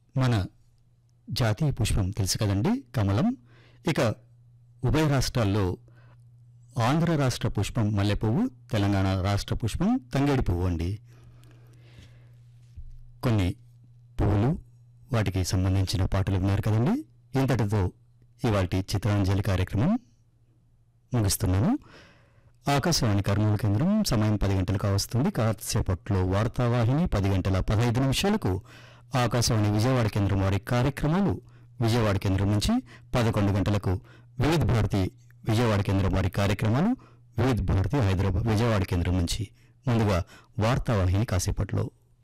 మన జాతీయ పుష్పం తెలుసు కదండి కమలం ఇక ఉభయ రాష్ట్రాల్లో ఆంధ్ర రాష్ట్ర పుష్పం మల్లెపువ్వు తెలంగాణ రాష్ట్ర పుష్పం తంగేడి పువ్వు అండి కొన్ని పువ్వులు వాటికి సంబంధించిన పాటలు విన్నారు కదండి ఇంతటితో ఇవాటి చిత్రాంజలి కార్యక్రమం ముగిస్తున్నాను ఆకాశవాణి కర్నూలు కేంద్రం సమయం పది గంటలకు వస్తుంది కాసేపట్లో వార్తావాహిని పది గంటల పదహైదు నిమిషాలకు ఆకాశవాణి విజయవాడ కేంద్రం వారి కార్యక్రమాలు విజయవాడ కేంద్రం నుంచి పదకొండు గంటలకు వివిధ భారతి విజయవాడ కేంద్రం వారి కార్యక్రమాలు వివిధ భారతి హైదరాబాద్ విజయవాడ కేంద్రం నుంచి ముందుగా వార్తావాహిని కాసేపట్లో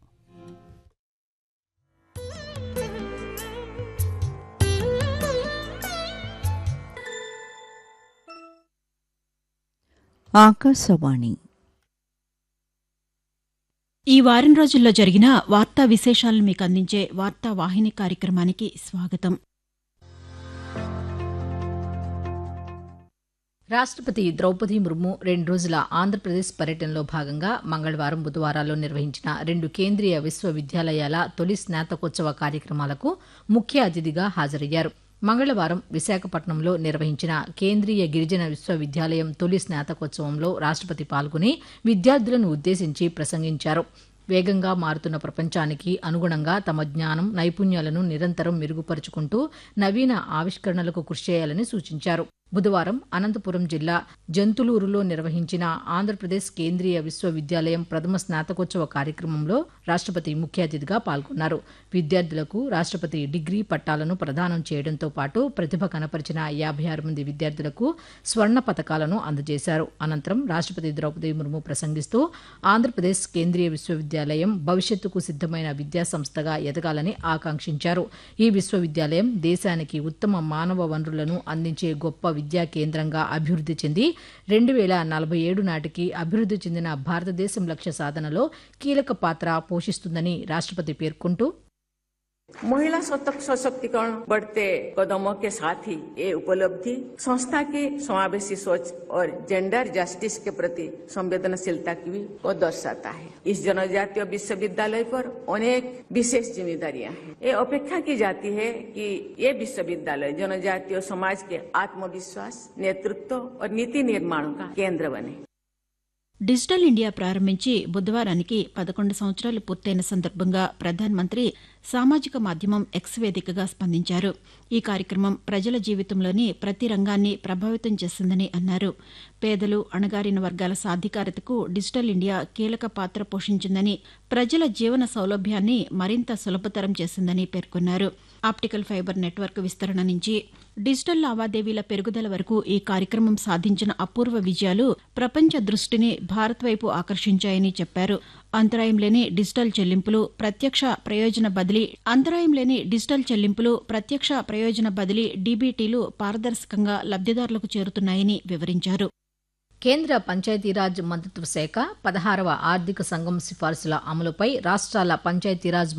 ఆకాశవాణి ఈ వారం రోజుల్లో జరిగిన వార్తా విశేషాలను మీకు అందించే వార్తా వాహిని కార్యక్రమానికి స్వాగతం రాష్ట్రపతి ద్రౌపది ముర్ము రెండు రోజుల ఆంధ్రప్రదేశ్ పర్యటనలో భాగంగా మంగళవారం బుధవారాల్లో నిర్వహించిన రెండు కేంద్రీయ విశ్వవిద్యాలయాల తొలి స్నాతకోత్సవ కార్యక్రమాలకు ముఖ్య అతిథిగా హాజరయ్యారు మంగళవారం విశాఖపట్నంలో నిర్వహించిన కేంద్రీయ గిరిజన విశ్వవిద్యాలయం తొలి స్నాతకోత్సవంలో రాష్ట్రపతి పాల్గొని విద్యార్థులను ఉద్దేశించి ప్రసంగించారు వేగంగా మారుతున్న ప్రపంచానికి అనుగుణంగా తమ జ్ఞానం నైపుణ్యాలను నిరంతరం మెరుగుపరుచుకుంటూ నవీన ఆవిష్కరణలకు కృషి చేయాలని సూచించారు బుధవారం అనంతపురం జిల్లా జంతులూరులో నిర్వహించిన ఆంధ్రప్రదేశ్ కేంద్రీయ విశ్వవిద్యాలయం ప్రథమ స్నాతకోత్సవ కార్యక్రమంలో రాష్ట్రపతి ముఖ్య అతిథిగా పాల్గొన్నారు విద్యార్థులకు రాష్ట్రపతి డిగ్రీ పట్టాలను ప్రదానం చేయడంతో పాటు ప్రతిభ కనపరిచిన యాభై ఆరు మంది విద్యార్థులకు స్వర్ణ పతకాలను అందజేశారు అనంతరం రాష్ట్రపతి ద్రౌపది ముర్ము ప్రసంగిస్తూ ఆంధ్రప్రదేశ్ కేంద్రీయ విశ్వవిద్యాలయం భవిష్యత్తుకు సిద్దమైన విద్యా సంస్థగా ఎదగాలని ఆకాంక్షించారు ఈ విశ్వవిద్యాలయం దేశానికి ఉత్తమ మానవ వనరులను అందించే గొప్ప విద్యా కేంద్రంగా అభివృద్ధి చెంది రెండు వేల నలభై ఏడు నాటికి అభివృద్ధి చెందిన భారతదేశం లక్ష్య సాధనలో కీలక పాత్ర పోషిస్తుందని రాష్ట్రపతి పేర్కొంటూ महिला सतक सशक्तिकरण बढ़ते कदमों के साथ ही ये उपलब्धि संस्था की समावेशी सोच और जेंडर जस्टिस के प्रति संवेदनशीलता की भी को दर्शाता है इस जनजातीय विश्वविद्यालय पर अनेक विशेष जिम्मेदारियां हैं ये अपेक्षा की जाती है कि ये विश्वविद्यालय जनजातीय समाज के आत्मविश्वास नेतृत्व और नीति निर्माण का केंद्र बने డిజిటల్ ఇండియా ప్రారంభించి బుధవారానికి పదకొండు సంవత్సరాలు పూర్తయిన సందర్భంగా ప్రధానమంత్రి సామాజిక మాధ్యమం ఎక్స్ వేదికగా స్పందించారు ఈ కార్యక్రమం ప్రజల జీవితంలోని ప్రతి రంగాన్ని ప్రభావితం చేసిందని అన్నారు పేదలు అణగారిన వర్గాల సాధికారతకు డిజిటల్ ఇండియా కీలక పాత్ర పోషించిందని ప్రజల జీవన సౌలభ్యాన్ని మరింత సులభతరం చేసిందని పేర్కొన్నారు ఆప్టికల్ ఫైబర్ నెట్వర్క్ విస్తరణ నుంచి డిజిటల్ లావాదేవీల పెరుగుదల వరకు ఈ కార్యక్రమం సాధించిన అపూర్వ విజయాలు ప్రపంచ దృష్టిని భారత్ వైపు ఆకర్షించాయని చెప్పారు అంతరాయం లేని డిజిటల్ చెల్లింపులు ప్రత్యక్ష ప్రయోజన బదిలీ అంతరాయం లేని డిజిటల్ చెల్లింపులు ప్రత్యక్ష ప్రయోజన బదిలీ డీబీటీలు పారదర్శకంగా లబ్దిదారులకు చేరుతున్నాయని వివరించారు కేంద్ర పంచాయతీరాజ్ మంత్రిత్వ శాఖ పదహారవ ఆర్థిక సంఘం సిఫార్సుల అమలుపై రాష్ట్రాల పంచాయతీరాజ్